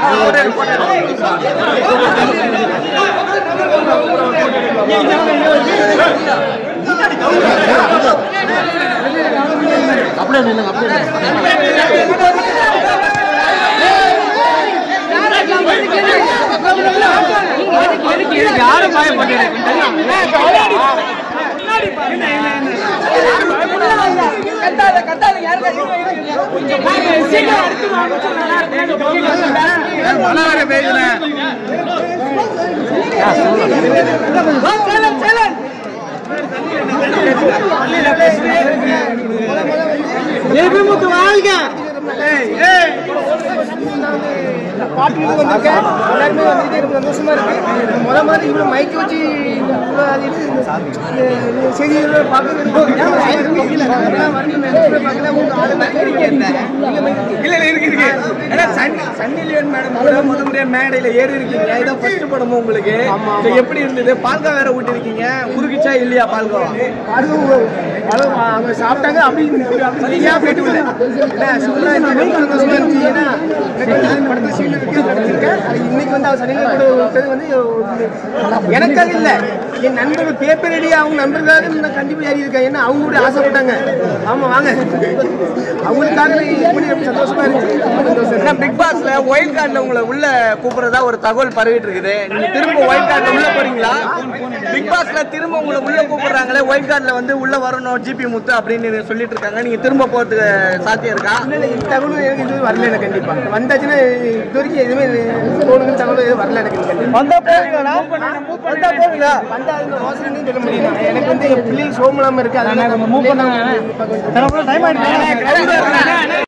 அப்படியே நில்லுங்க அப்படியே யாரும் பயப்பட்டு மழை பெய்யுதுண்ணே வாழ்க பாட்டுக்கு வந்திருக்கேன் எல்லாருமே வந்துட்டு ரொம்ப சந்தோஷமா இருக்கு முத மாதிரி இவ்வளவு மைக்க வச்சு இவ்வளவு அது இது, இந்த செய்திகளை பார்க்கறது பார்க்கல உங்க ஆளு மைக் அடிக்கிறீங்க. நீங்க மைக் அடிக்கிறீங்க. இல்ல இல்ல இருக்கு இருக்கு ஏன்னா சன் சன்னி லியோன் மேடம் கூட முத முறையா மேடையில ஏறி இருக்கீங்க இதான் ஃபர்ஸ்ட் படமும் உங்களுக்கு So, எப்படி இருந்தது பால்கா வேற ஊட்டிருக்கீங்க உருகிச்சா இல்லையா பால்கா அதுவும் அதுவும் அவங்க சாப்பிட்டாங்க அப்படி சரியா போயிட்டு இல்லை ஏன்னா சும்மா இந்த மைக் சந்தோஷமா இருந்துச்சு ஏன்னா எனக்கு வந்து படத்துல சீன்ல இருக்கு நடிச்சிருக்கேன் அது இன்னைக்கு வந்து அவர் சனியில் கூட விட்டது வந்து ஒரு- எனக்காக இல்லை என் நண்பர்கள் பேப்பர் ரெடி அவங்க நண்பர்களுக்காக நான் கண்டிப்பா ஏறி இருக்கேன் ஏன்னா அவங்க கூட ஆசைப்பட்டாங்க ஆமா வாங்க அவங்களுக்காக நான் இப்படி ரொம்ப சந்தோஷமா இருந்துச்சு ரொம்ப சந்தோஷம் ஏன்னா பிக் பாஸ்ல ஒயிட் கார்டுல உங்களை உள்ள கூப்பிடுறதா ஒரு தகவல் பரவிட்டு இருக்குது நீங்க திரும்ப ஒயிட் கார்டுல உள்ள போறீங்களா பிக் பாஸ்ல திரும்ப உங்களை உள்ள கூப்பிடுறாங்களே ஒயிட் கார்டுல வந்து உள்ள வரணும் ஜிபி முத்து அப்படின்னு சொல்லிட்டு இருக்காங்க நீங்க திரும்ப போறதுக்கு சாத்தியம் இருக்கா இல்ல, இல்ல, இந்த தகவல் எனக்கு இது வரல எனக்கு கண்டிப்பா வந்தாச்சுன்னா இது வரைக்கும் எதுவுமே போகணுங்கிற தகவல் எதுவும் வரல எனக்கு கண்டிப்பா வந்தா போவீங்களா வந்தா போவீங்களா வந்தா இந்த யோசனை சொல்ல முடியும் எனக்கு வந்து என் பிள்ளைங்க சோமலாம இருக்கு அதனால மூவ் பண்ணாங்க டைம் ஆயிடுச்சு